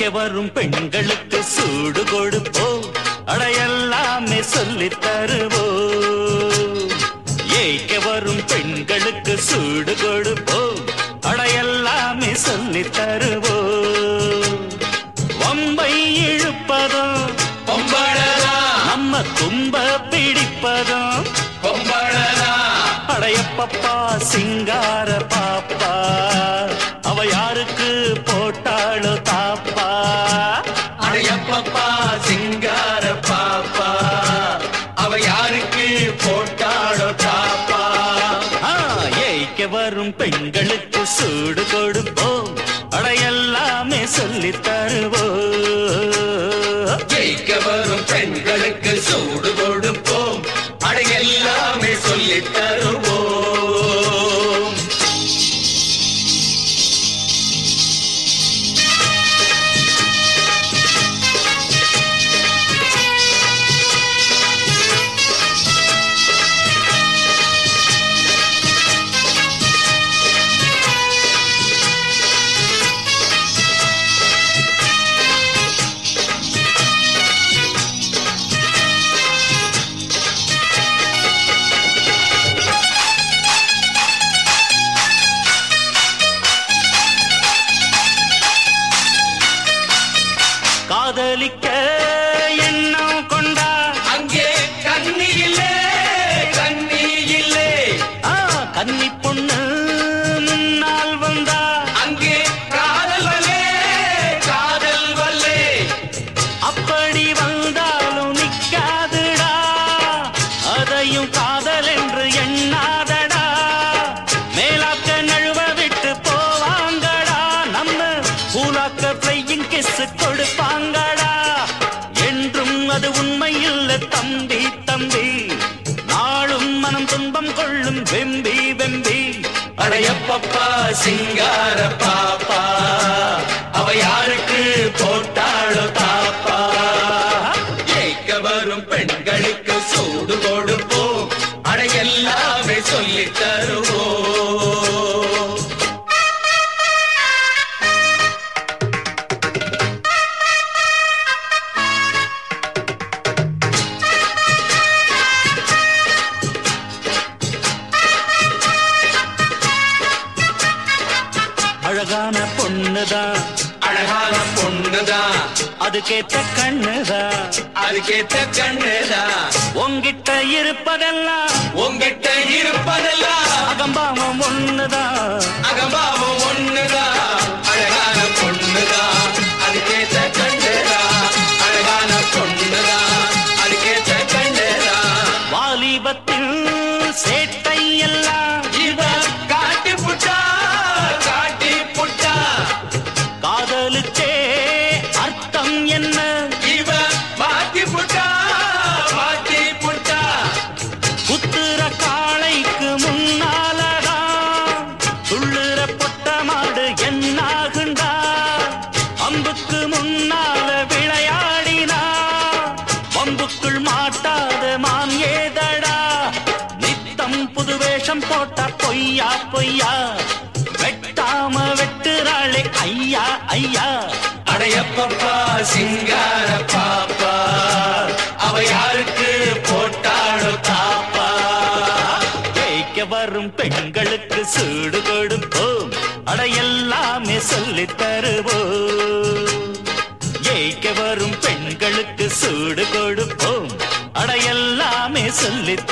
வரும் பெண்களுக்கு சூடு கொடுப்போம் அடையெல்லாமே சொல்லித் தருவோம் ஏய்க்க வரும் பெண்களுக்கு சூடு கொடுப்போம் அடையெல்லாமே சொல்லித் தருவோம் வம்பை இழுப்பதும் பொம்பளதா நம்ம தும்ப பிடிப்பதும் பொம்பளதா அடையப்பப்பா சிங்கார பாப்பா அவ யாருக்கு போட்டாளோ தாப்பா அடையப்பப்பா சிங்கார பாப்பா அவ யாருக்கு போட்டாடோ தாப்பா ஆ, ஏய்க்க வரும் பெண்களுக்கு சூடு கொடுப்போம் அடையெல்லாமே சொல்லித் தருவோம் ஜெயிக்க வரும் பெண்களுக்கு சூடு கொடுப்போம் அட எல்லாமே சொல்லித் தருவோம் காதலிக்க எண்ணம் கொண்டா அங்கே கண்ணி இல்லே கண்ணி இல்லே ஆ, கன்னி பொண்ணு முன்னால் வந்தா அங்கே காதல் வல்லே காதல் வல்லே அப்படி வந்தாலும் நிக்காதுடா அதையும் காதல் என்று எண்ணாதடா மேலாக்க நழுவ விட்டு போவாங்கடா நம்ம பூலாக்க பிளையிங் கிஸ் கொடுப்பாங்கடா என்றும் அது உண்மை இல்ல தம்பி தம்பி நாளும் மனம் துன்பம் கொள்ளும் வெம்பி வெம்பி அடையப்பப்பா சிங்கார பாப்பா அவ யாருக்கு போட்டாளோ தாப்பா ஜெயிக்க வரும் பெண்களுக்கு சூடு கொடுப்போம் அட எல்லாமே சொல்லித் தருவோம் அழகான பொண்ணுதான் அழகான பொண்ணுதான் அதுக்கேத்த கண்ணுதான் அதுக்கேத்த கண்ணுதான் உங்கிட்ட இருப்பதெல்லாம் உங்கிட்ட இருப்பதெல்லாம் அகம்பாவம் ஒண்ணுதான் அகம்பாவம் ஒண்ணுதான் அழகான பொண்ணுதான் அதுக்கேத்த கண்ணுதான் அழகான பொண்ணுதான் அதுக்கேத்த கண்ணுதான் வாலிபத்தில் சேட்டை எல்லாம் இவ காட்டி புட்டா காட்டி புட்டா காதலுக்கே அர்த்தம் என்ன இவ மாத்தி புட்டா மாத்தி புட்டா குத்துற காளைக்கு முன்னாலதான் துள்ளுற பொட்ட மாடு என்னாகுண்டா அம்புக்கு முன்னால விளையாடினா பம்புக்குள் மாட்டாத மான் ஏதடா நித்தம் புது வேஷம் போட்ட பொய்யா பொய்யா வெட்டாம வெட்டுறாளே ஐயா ஐயா அடையப்பப்பா சிங்கார பாப்பா அவ யாருக்கு போட்டாளோ தாப்பா ஜெயிக்க வரும் பெண்களுக்கு சூடு கொடுப்போம் அட எல்லாமே சொல்லித் தருவோம் ஜெயிக்க வரும் பெண்களுக்கு சூடு கொடுப்போம் அட எல்லாமே சொல்லித்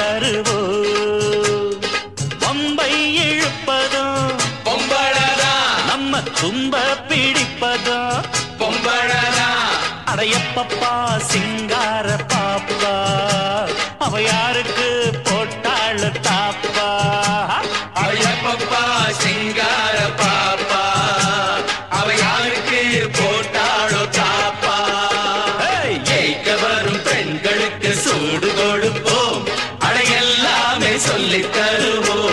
தருவோம் பம்பை இழுப்பதும் பொம்பளதா நம்ம தும்ப பிடிப்பதும் பொம்பளதா அடையப்பப்பா சிங்கார பாப்பா அவ யாருக்கு போட்டாள் தாப்பா அடையப்பப்பா சிங்கார பாப்பா அவ யாருக்கு போட்டாளோ தாப்பா ஏய்! ஜெயிக்க வரும் பெண்களுக்கு சூடு கொடுப்போம் அட எல்லாமே சொல்லித் தருவோம்